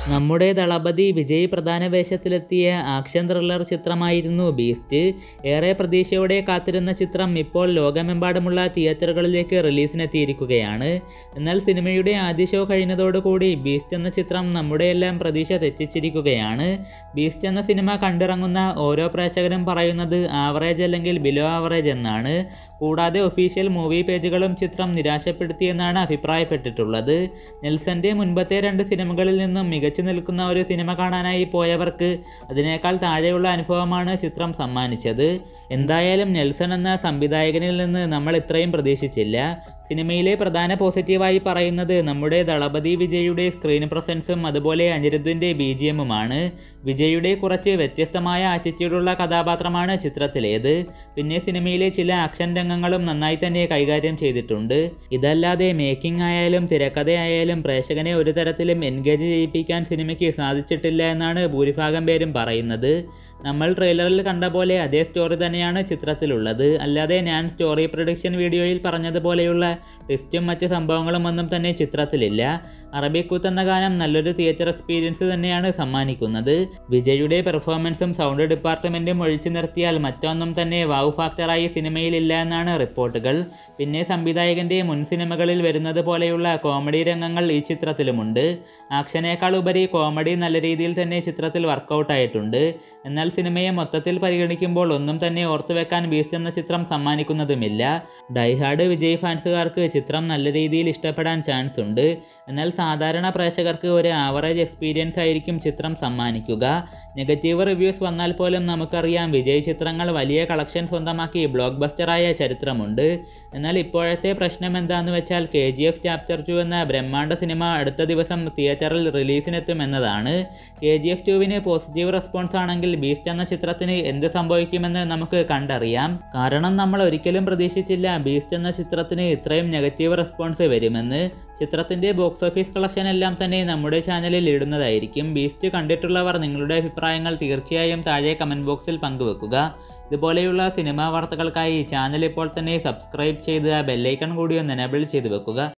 നമ്മുടെ ദളപതി വിജയ് പ്രധാന വേഷത്തിലെത്തിയ ആക്ഷൻ ത്രില്ലർ ചിത്രമായിരുന്നു ബീസ്റ്റ് ഏറെ പ്രതീക്ഷയോടെ കാത്തിരുന്ന ചിത്രം ഇപ്പോൾ ലോകമെമ്പാടുമുള്ള തിയേറ്ററുകളിലേക്ക് റിലീസിനെത്തിയിരിക്കുകയാണ് എന്നാൽ സിനിമയുടെ ആദ്യ ഷോ കഴിഞ്ഞതോടുകൂടി ബീസ്റ്റ് എന്ന ചിത്രം നമ്മുടെയെല്ലാം പ്രതീക്ഷ തെറ്റിച്ചിരിക്കുകയാണ് ബീസ്റ്റ് എന്ന സിനിമ കണ്ടിറങ്ങുന്ന ഓരോ പ്രേക്ഷകരും പറയുന്നത് ആവറേജ് അല്ലെങ്കിൽ ബിലോ ആവറേജ് എന്നാണ് കൂടാതെ ഒഫീഷ്യൽ മൂവി പേജുകളും ചിത്രം നിരാശപ്പെടുത്തിയെന്നാണ് അഭിപ്രായപ്പെട്ടിട്ടുള്ളത് നെൽസന്റെ മുൻപത്തെ രണ്ട് സിനിമകളിൽ നിന്നും മികച്ചു നിൽക്കുന്ന ഒരു സിനിമ കാണാനായി പോയവർക്ക് അതിനേക്കാൾ താഴെയുള്ള അനുഭവമാണ് ചിത്രം സമ്മാനിച്ചത് എന്തായാലും നെൽസൺ എന്ന സംവിധായകനിൽ നിന്ന് നമ്മൾ ഇത്രയും പ്രതീക്ഷിച്ചില്ല സിനിമയിലെ പ്രധാന പോസിറ്റീവായി പറയുന്നത് നമ്മുടെ ദളപതി വിജയുടെ സ്ക്രീൻ പ്രസൻസും അതുപോലെ അനിരുദ്ധിൻ്റെ ബി ജി എമ്മുമാണ് വിജയുടെ കുറച്ച് വ്യത്യസ്തമായ ആറ്റിറ്റ്യൂഡുള്ള കഥാപാത്രമാണ് ചിത്രത്തിലേത് പിന്നെ സിനിമയിലെ ചില ആക്ഷൻ രംഗങ്ങളും നന്നായി തന്നെ കൈകാര്യം ചെയ്തിട്ടുണ്ട് ഇതല്ലാതെ മേക്കിംഗ് ആയാലും തിരക്കഥയായാലും പ്രേക്ഷകനെ ഒരു തരത്തിലും എൻഗേജ് ചെയ്യിപ്പിക്കാൻ സിനിമയ്ക്ക് സാധിച്ചിട്ടില്ല എന്നാണ് ഭൂരിഭാഗം പേരും പറയുന്നത് നമ്മൾ ട്രെയിലറിൽ കണ്ട പോലെ അതേ സ്റ്റോറി തന്നെയാണ് ചിത്രത്തിലുള്ളത് അല്ലാതെ ഞാൻ സ്റ്റോറി പ്രൊഡിക്ഷൻ വീഡിയോയിൽ പറഞ്ഞതുപോലെയുള്ള ട്വിസ്റ്റും മറ്റ് സംഭവങ്ങളും ഒന്നും തന്നെ ചിത്രത്തിലില്ല അറബിക്കുത്ത് എന്ന ഗാനം നല്ലൊരു തിയേറ്റർ എക്സ്പീരിയൻസ് തന്നെയാണ് സമ്മാനിക്കുന്നത് വിജയുടെ പെർഫോമൻസും സൗണ്ട് ഡിപ്പാർട്ട്മെൻറ്റും ഒഴിച്ചു നിർത്തിയാൽ മറ്റൊന്നും തന്നെ വാവ് ഫാക്ടറായി സിനിമയിലില്ല എന്നാണ് റിപ്പോർട്ടുകൾ പിന്നെ സംവിധായകൻ്റെ മുൻ സിനിമകളിൽ വരുന്നത് പോലെയുള്ള കോമഡി രംഗങ്ങൾ ഈ ചിത്രത്തിലുമുണ്ട് ആക്ഷനേക്കാൾ ഉപരി കോമഡി നല്ല രീതിയിൽ തന്നെ ചിത്രത്തിൽ വർക്കൗട്ട് ആയിട്ടുണ്ട് എന്നാൽ സിനിമയെ മൊത്തത്തിൽ പരിഗണിക്കുമ്പോൾ ഒന്നും തന്നെ ഓർത്തുവെക്കാൻ ബീസ്റ്റ് എന്ന ചിത്രം സമ്മാനിക്കുന്നതുമില്ല ഡൈഹാർഡ് വിജയ് ഫാൻസുകാർക്ക് ചിത്രം നല്ല രീതിയിൽ ഇഷ്ടപ്പെടാൻ ചാൻസ് ഉണ്ട് എന്നാൽ സാധാരണ പ്രേക്ഷകർക്ക് ഒരു ആവറേജ് എക്സ്പീരിയൻസ് ആയിരിക്കും ചിത്രം സമ്മാനിക്കുക നെഗറ്റീവ് റിവ്യൂസ് വന്നാൽ പോലും നമുക്കറിയാം വിജയ് ചിത്രങ്ങൾ വലിയ കളക്ഷൻ സ്വന്തമാക്കി ബ്ലോക്ക് ബസ്റ്ററായ ചരിത്രമുണ്ട് എന്നാൽ ഇപ്പോഴത്തെ പ്രശ്നം എന്താണെന്ന് വെച്ചാൽ K G F chapter two എന്ന ബ്രഹ്മാണ്ഡ സിനിമ അടുത്ത ദിവസം തിയേറ്ററിൽ റിലീസിനെത്തും എന്നതാണ് കെ ജി എഫ് ടുവിന് പോസിറ്റീവ് റെസ്പോൺസ് ആണെങ്കിൽ ബീസ്റ്റ് എന്ന ചിത്രത്തിന് എന്ത് സംഭവിക്കുമെന്ന് നമുക്ക് കണ്ടറിയാം കാരണം നമ്മൾ ഒരിക്കലും പ്രതീക്ഷിച്ചില്ല ബീസ്റ്റ് എന്ന ചിത്രത്തിന് ഇത്രയും നെഗറ്റീവ് റെസ്പോൺസ് വരുമെന്ന് ചിത്രത്തിൻ്റെ ബോക്സ് ഓഫീസ് കളക്ഷൻ എല്ലാം തന്നെ നമ്മുടെ ചാനലിൽ ഇടുന്നതായിരിക്കും ബീസ്റ്റ് കണ്ടിട്ടുള്ളവർ നിങ്ങളുടെ അഭിപ്രായങ്ങൾ തീർച്ചയായും താഴെ കമൻറ്റ് ബോക്സിൽ പങ്കുവെക്കുക ഇതുപോലെയുള്ള സിനിമാ വാർത്തകൾക്കായി ചാനൽ ഇപ്പോൾ തന്നെ സബ്സ്ക്രൈബ് ചെയ്ത് ആ ബെല്ലൈക്കൺ കൂടി ഒന്ന് എനേബിൾ ചെയ്ത് വെക്കുക